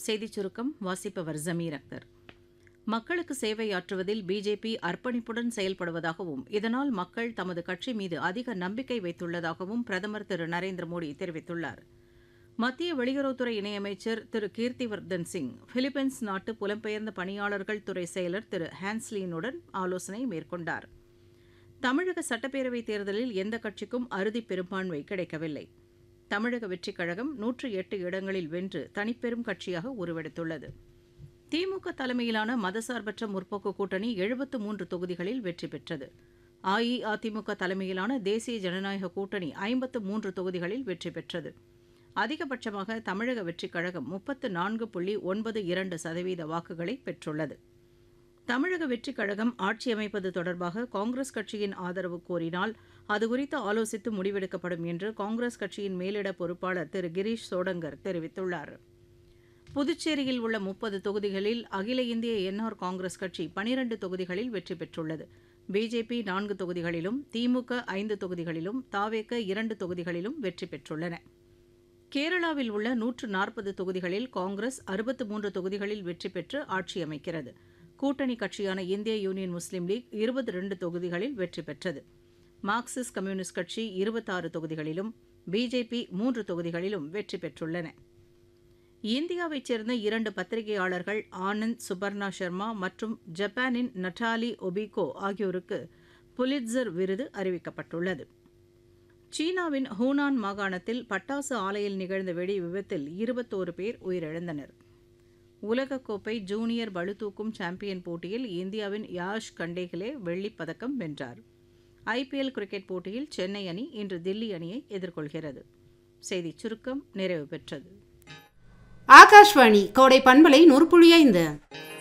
செய்திச் சுருக்கம் வாசிப்பவர் ஜமீர் அக்தர் மக்களுக்கு சேவையாற்றுவதில் பிஜேபி அர்ப்பணிப்புடன் செயல்படுவதாகவும் இதனால் மக்கள் தமது கட்சி மீது அதிக நம்பிக்கை வைத்துள்ளதாகவும் பிரதமர் திரு நரேந்திர மோடி தெரிவித்துள்ளார் மத்திய வெளியுறவுத்துறை இணையமைச்சர் திரு கீர்த்திவர்தன் சிங் பிலிப்பைன்ஸ் நாட்டு புலம்பெயர்ந்த பணியாளர்கள் துறை செயலர் திரு ஹான்ஸ்லீனுடன் ஆலோசனை மேற்கொண்டார் தமிழக சட்டப்பேரவைத் தேர்தலில் எந்த கட்சிக்கும் அறுதி பெரும்பான்மை கிடைக்கவில்லை தமிழக வெற்றிக் கழகம் நூற்று எட்டு இடங்களில் வென்று தனிப்பெரும் கட்சியாக உருவெடுத்துள்ளது திமுக தலைமையிலான மதசார்பற்ற முற்போக்கு கூட்டணி எழுபத்து மூன்று தொகுதிகளில் வெற்றி பெற்றது அஇஅதிமுக தலைமையிலான தேசிய ஜனநாயக கூட்டணி ஐம்பத்து மூன்று தொகுதிகளில் வெற்றி பெற்றது அதிகபட்சமாக தமிழக வெற்றிக் கழகம் முப்பத்து நான்கு புள்ளி ஒன்பது இரண்டு சதவீத வாக்குகளை பெற்றுள்ளது தமிழக வெற்றிக் கழகம் ஆட்சி அமைப்பது தொடர்பாக காங்கிரஸ் கட்சியின் ஆதரவு கோரினால் அது குறித்து ஆலோசித்து முடிவெடுக்கப்படும் என்று காங்கிரஸ் கட்சியின் மேலிட பொறுப்பாளர் திரு கிரீஷ் சோடங்கர் தெரிவித்துள்ளார் புதுச்சேரியில் உள்ள முப்பது தொகுதிகளில் அகில இந்திய என்ஆர் காங்கிரஸ் கட்சி பனிரண்டு தொகுதிகளில் வெற்றி பெற்றுள்ளது பிஜேபி நான்கு தொகுதிகளிலும் திமுக ஐந்து தொகுதிகளிலும் தாவேக இரண்டு தொகுதிகளிலும் வெற்றி பெற்றுள்ளன கேரளாவில் உள்ள நூற்று நாற்பது தொகுதிகளில் காங்கிரஸ் அறுபத்து மூன்று தொகுதிகளில் வெற்றி பெற்று ஆட்சி அமைக்கிறது கூட்டணி கட்சியான இந்திய யூனியன் முஸ்லீம் லீக் இருபத்தி ரெண்டு தொகுதிகளில் வெற்றி பெற்றது மார்க்சிஸ்ட் கம்யூனிஸ்ட் கட்சி இருபத்தாறு தொகுதிகளிலும் பிஜேபி மூன்று தொகுதிகளிலும் வெற்றி பெற்றுள்ளன இந்தியாவைச் சேர்ந்த இரண்டு பத்திரிகையாளர்கள் ஆனந்த் சுபர்ணா சர்மா மற்றும் ஜப்பானின் நட்டாலி ஒபிகோ ஆகியோருக்கு புலிட்சர் விருது அறிவிக்கப்பட்டுள்ளது சீனாவின் ஹூனான் மாகாணத்தில் பட்டாசு ஆலையில் நிகழ்ந்த வெடி விபத்தில் இருபத்தோரு பேர் உயிரிழந்தனர் உலகக்கோப்பை ஜூனியர் பளுதூக்கும் சாம்பியன் போட்டியில் இந்தியாவின் யாஷ் கண்டேகலே வெள்ளிப் பதக்கம் வென்றார் ஐபிஎல் கிரிக்கெட் போட்டியில் சென்னை அணி இன்று தில்லி அணியை எதிர்கொள்கிறது செய்திச் சுருக்கம் நிறைவு பெற்றது ஆகாஷ்வாணி கோடை பண்பலை நூறு புள்ளி ஐந்து